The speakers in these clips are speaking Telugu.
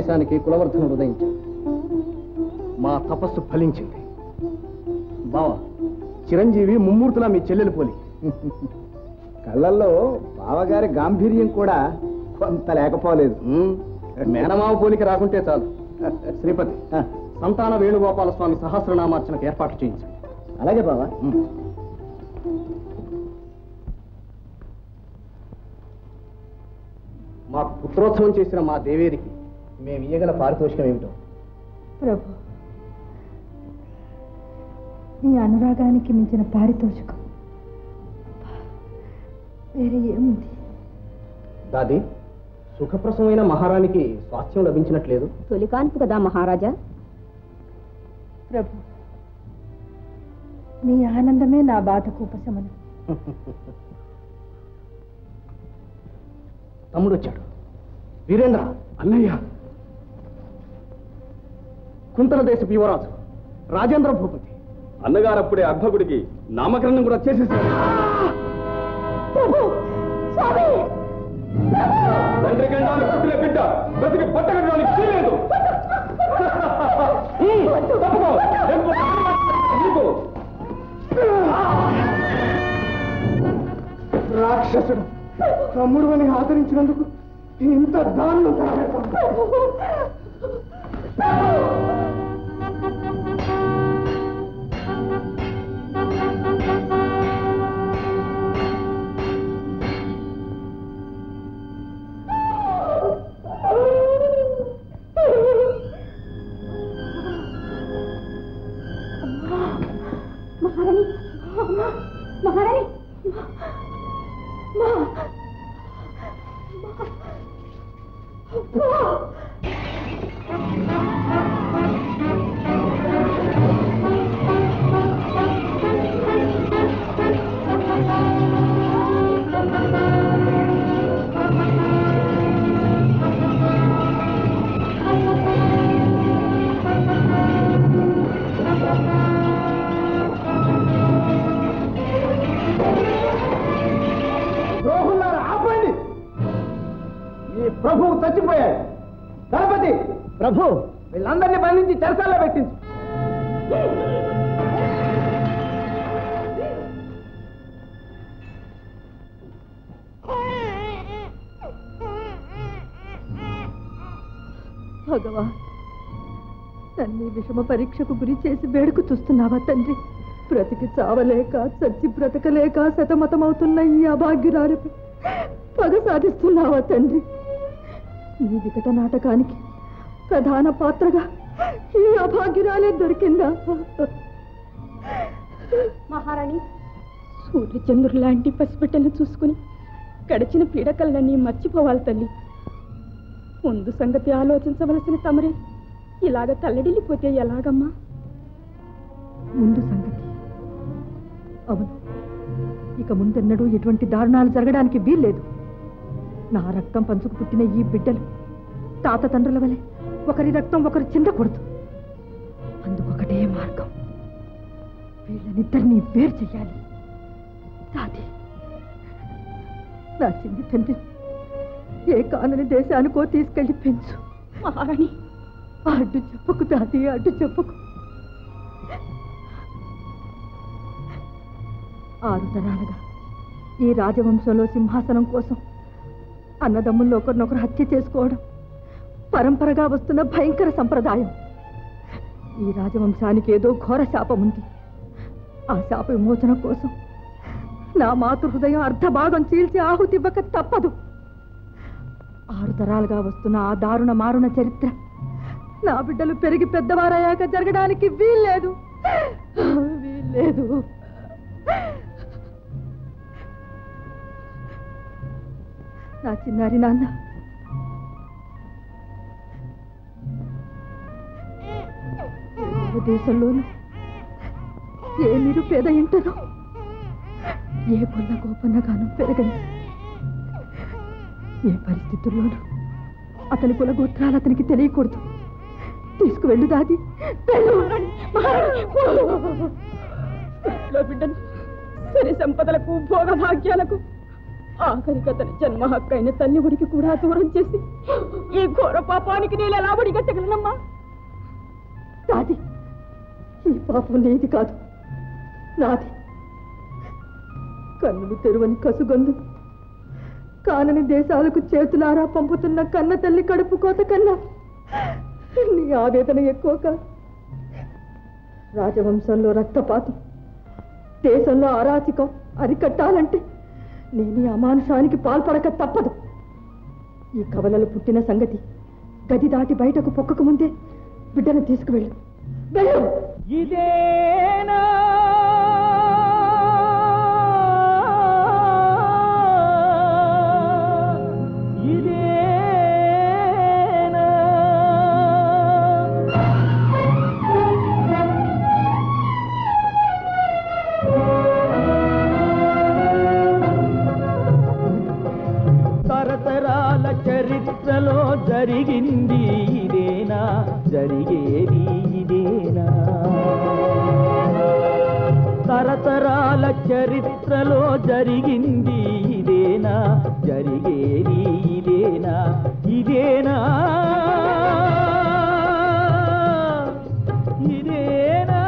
దేశానికి కులవర్ధనుడు ఉదయించాడు మా తపస్సు ఫలించింది బావా చిరంజీవి ముమ్మూర్తులా మీ చెల్లెలు పోలి కళ్ళల్లో బావగారి గాంభీర్యం కూడా కొంత లేకపోలేదు ఉమ్, మేనమావ పోలికి రాకుంటే చాలు శ్రీపతి సంతాన వేణుగోపాల స్వామి సహస్రనామార్చనకు ఏర్పాట్లు చేయించండి అలాగే బావా ఉమ్. మాకు పుత్రోత్సవం చేసిన మా దేవేరికి మేము ఇయ్యగల పారితోషికం ఏమిటో ప్రభు మీ అనురాగానికి మించిన పారితోషికం వేరే ఏముంది దాది సుఖప్రసవమైన మహారాణికి స్వాస్థ్యం లభించినట్లేదు తొలి కాన్పు కదా మహారాజా ప్రభు మీ ఆనందమే నా బాధకు ఉపశమనం తమ్ముడు వచ్చాడు వీరేంద్ర అన్నయ్య కుంతల దేశపు యువరాజు రాజేంద్ర భూపతి అన్నగారు అప్పుడే అర్భకుడికి నామకరణం కూడా చేసేసారు తండ్రి గండానికి పుట్టిన బిడ్డ బతికి పట్టగడానికి చేయలేదు తప్పుకో. నీకు. రాక్షసుడు తమ్ముడు అని ఆదరించినందుకు ఇంత దారుణం మహారాణి అమ్మా, మహారాణి మా, మా, మా. ద్రోహులారా ఆపండి ఈ ప్రభువు చచ్చిపోయాడు గణపతి ప్రభు వీళ్ళందరినీ బంధించి చెరసాల్లో పెట్టించు భగవాన్ తన్ని విషమ పరీక్షకు గురి చేసి వేడుకు చూస్తున్నావా తండ్రి బ్రతికి చావలేక చచ్చి బ్రతకలేక సతమతమవుతున్న ఈ అభాగ్యురాలిపై పగ సాధిస్తున్నావా తండ్రి నీ వికట నాటకానికి ప్రధాన పాత్రగా ఈ అభాగ్యురాలే దొరికిందా మహారాణి సూర్యచంద్రుడు లాంటి పసిబిడ్డలను చూసుకుని గడిచిన పీడకలన్నీ మర్చిపోవాలి తల్లి ముందు సంగతి ఆలోచించవలసిన తమరే ఇలాగ తల్లడిల్లిపోతే ఎలాగమ్మా ముందు సంగతి అవును ఇక ముందెన్నడూ ఎటువంటి దారుణాలు జరగడానికి వీల్లేదు నా రక్తం పంచుకు పుట్టిన ఈ బిడ్డలు తాత తండ్రుల వలె ఒకరి రక్తం ఒకరు చిందకూడదు అందుకొకటే మార్గం వీళ్ళనిద్దరినీ వేరు చెయ్యాలి దాది నా చిన్ని తండ్రి ఏ కానని దేశానికో తీసుకెళ్లి పెంచు మహారాణి అడ్డు చెప్పకు దాది అడ్డు చెప్పకు ఆరు తరాలుగా ఈ రాజవంశంలో సింహాసనం కోసం అన్నదమ్ముల్లో ఒకరినొకరు హత్య చేసుకోవడం పరంపరగా వస్తున్న భయంకర సంప్రదాయం ఈ రాజవంశానికి ఏదో ఘోర శాపం ఉంది ఆ శాప విమోచన కోసం నా మాతృ హృదయం అర్ధభాగం చీల్చి ఆహుతి ఇవ్వక తప్పదు ఆరు తరాలుగా వస్తున్న ఆ దారుణ మారుణ చరిత్ర నా బిడ్డలు పెరిగి పెద్దవారయ్యాక జరగడానికి వీల్లేదు వీల్లేదు నా చిన్నారి నాన్న ఏ దేశంలోనూ ఏ నిరుపేద ఇంటనో ఏ కొన్న గోపన్నగానూ పెరగని ఏ పరిస్థితుల్లోనూ అతని కుల గోత్రాలు అతనికి తెలియకూడదు తీసుకువెళ్ళు దాది వెళ్ళు ఇంట్లో బిడ్డను సరి సంపదలకు భోగ భాగ్యాలకు ఆఖరికి అతని జన్మ హక్కైన తల్లి ఉడికి కూడా దూరం చేసి ఈ ఘోర పాపానికి నేను ఎలా ఒడిగట్టగలనమ్మా నాది ఈ పాపం నీది కాదు నాది కన్నులు తెరువని కసుగొందు కానని దేశాలకు చేతులారా పంపుతున్న కన్న తల్లి కడుపు కోత కన్నా నీ ఆవేదన ఎక్కువ కాదు రాజవంశంలో రక్తపాతం దేశంలో అరాచకం అరికట్టాలంటే నేను ఈ అమానుషానికి పాల్పడక తప్పదు ఈ కవలలు పుట్టిన సంగతి గది దాటి బయటకు పొక్కకు ముందే బిడ్డను తీసుకువెళ్ళు వెళ్ళు ఇదేనా ఇదేనా తరతరాల చరిత్రలో జరిగింది ఇదేనా జరిగేది ఇదేనా తరతరాల చరిత్రలో జరిగింది ఇదేనా జరిగేది ఇదేనా ఇదేనా ఇదేనా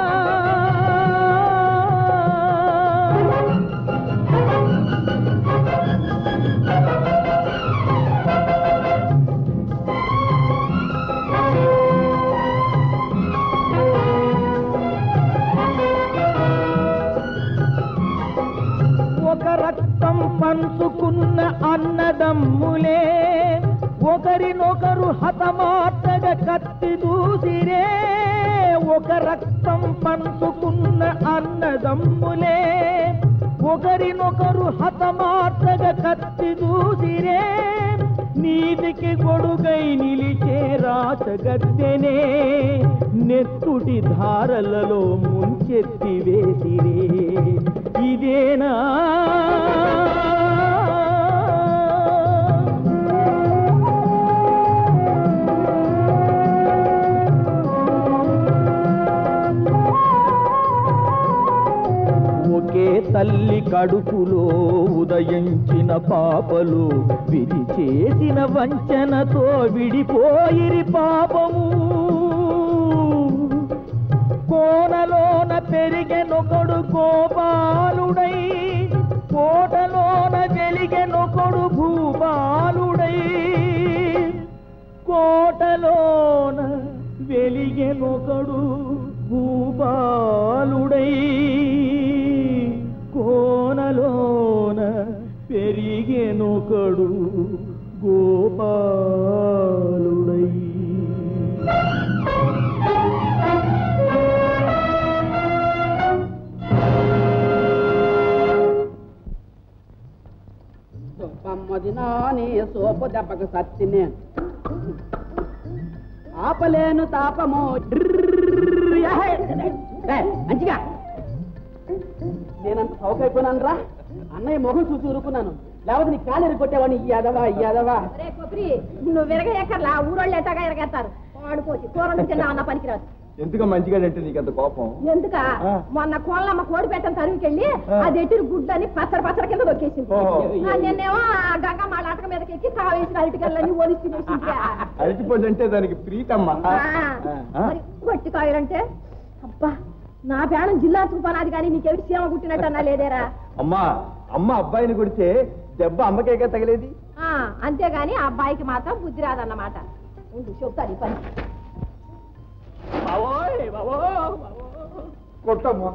ఒక రక్తం పంచుకున్న అన్నదమ్ములే ఒకరినొకరు హతమార్చగ కత్తి దూసిరే ఒక రక్తం పంచుకున్న అన్నదమ్ములే ఒకరినొకరు హతమార్చగ కత్తి దూసిరే నీతికి గొడుగై నిలిచే రాచగద్దెనే నెత్తుటి ధారలలో ముంచెత్తి వేసిరే ఇదేనా ఒకే తల్లి కడుపులో ఉదయించిన పాపలు విధి చేసిన వంచనతో విడిపోయిరి పాపము కోనలోన పెరిగెనొకడు గోపాలుడై కోటలోన వెలిగెనొకడు భూపాలుడై కోటలోన వెలిగెనొకడు భూపాలుడై కోనలోన పెరిగెనొకడు గోపాలుడై బొమ్మది నాని సోపు దెబ్బకు సత్తి నేను ఆపలేను తాపము డ్రిర్ర్ యహే. ఏయ్, మంచిగా నేనంత సౌకైపోయినాను రా అన్నయ్య మొహం చూసి ఊరుకున్నాను లేకపోతే నీ కాలు కొట్టేవాడిని ఈ యాదవా ఈ యాదవా రే కొబ్బరి నువ్వు విరగేక్కర్లా ఊరోళ్ళు ఎట్టాగా ఎరగేస్తారు వాడుకోవచ్చు కూరలు తిన్నా అన్న పనికిరాదు ఎందుకు మంచిగాడంటే నీకు అంత కోపం ఎందుక ఆ. మొన్న కోళ్ళమ్మ కోడి పెట్టని తరువుకెళ్ళి ఆ. అది ఎట్టిన గుడ్లని పచ్చడి పచ్చడి కింద దొక్కేసింది ఓహో. ఆ, నిన్నేమో ఆ గంగమ్మ అటక మీదకి ఎక్కి కావేసిన అరటికల్లని ఓడిసి తినేసింది అరటిపండు అంటే దానికి ప్రీతమ్మా ఆ, ఆ? మరి గట్టి కాయలంటే అబ్బా నా ప్రాణం జిల్లాకు పనాది కానీ నీకెవరి సీమ కుట్టినట్టు అన్నా లేదేరా అమ్మా అమ్మ అబ్బాయిని కొడితే దెబ్బ అమ్మకేగా తగిలేది ఆ, అంతేగాని ఆ అబ్బాయికి మాత్రం బుద్ధి రాదన్నమాట ఉండు చెప్తాను ఈ పని బావోయ్ బావో కొట్టమ్మా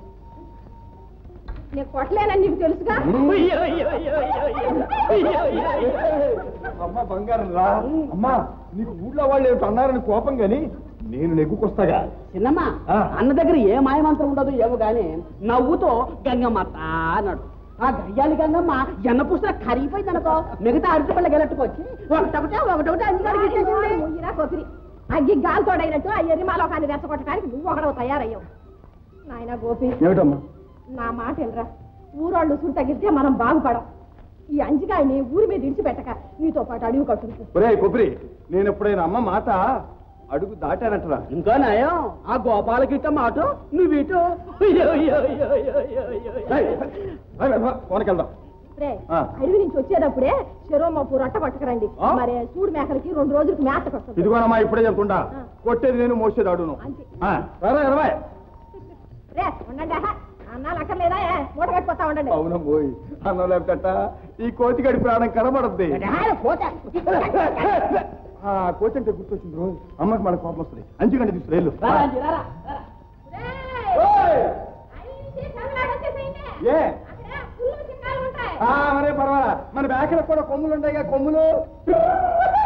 నేను కొట్టలేనని నీకు తెలుసుగా అయ్యో, అయ్యో, అయ్యో, అయ్యో, అయ్యో, అయ్యో, అయ్యో, అయ్యో. అమ్మా బంగారం రా అమ్మా నీకు ఊళ్ళో వాళ్ళు ఏమిటి అన్నారని కోపం గాని నేను నెగ్గుకొస్తాగా చిన్నమ్మ ఆ. అన్న దగ్గర ఏ మాయమంత్రం ఉండదు ఏమో గాని నవ్వుతో గంగమ్మ తా అన్నాడు ఆ గయ్యాలి గంగమ్మ ఎన్న పుస్తక కరిగిపోయింది అనుకో మిగతా అరటి పళ్ళ గెలట్టుకొచ్చి ఒకటొకటే ఒకటొకటే అన్ని ఇచ్చేసింది ముయ్యిరా కొబ్బరి అగ్గి గాలితోడైనట్టు ఆ ఎర్రిమాలోకాన్ని రెచ్చగొట్టడానికి నువ్వు ఒకడవు తయారయ్యావు నాయన గోపి ఏమిటమ్మా నా మాట వెళ్ళరా ఊరోళ్ళు సురు తగిలితే మనం బాగుపడం ఈ అంజిగాయని ఊరి మీద ఇడిచిపెట్టక నీతో పాటు అడుగు కట్టు ఒరే కొబ్బరి నేను ఎప్పుడైనా అమ్మ మాట అడుగు దాటానంటరా ఇంకా నయం ఆ గోపాలకిట్ట మాట నువ్వు ఇటు అయ్యో, అయ్యో, అయ్యో, అయ్యో, అయ్యో, అయ్యో. ఫోన్కెళ్దాం రే ఆ. అడవి నుంచి వచ్చేటప్పుడే శరోమాపు రొట్ట పట్టుకురండి ఆ? మరి సూడు మేకలకి రెండు రోజులకి మేత కొట్టదు ఇదిగోనమ్మా ఇప్పుడే చెప్తుంటా ఆ. కొట్టేది నేను మోసేది అడును అంతే. ఇరవై రే ఉండండి ఆహా. అన్నాలు అక్కర్లేదా ఏ? మూట కట్టిపోతా ఉండండి అవునా పోయి అన్నం లేకట ఈ కోతి గడి ప్రాణం కనబడద్ది పోతే ఆ కోతి అంటే గుర్తొచ్చింది రోజు అమ్మకి మన కోపం వస్తుంది అంచుకంటే తీసుకురేళ్ళు రారా అంజి, రారా రారా. ఏ ఆ, మరే పర్వాలా మన బ్యాకలో కూడా కొమ్ములు ఉంటాయి కదా కొమ్ములు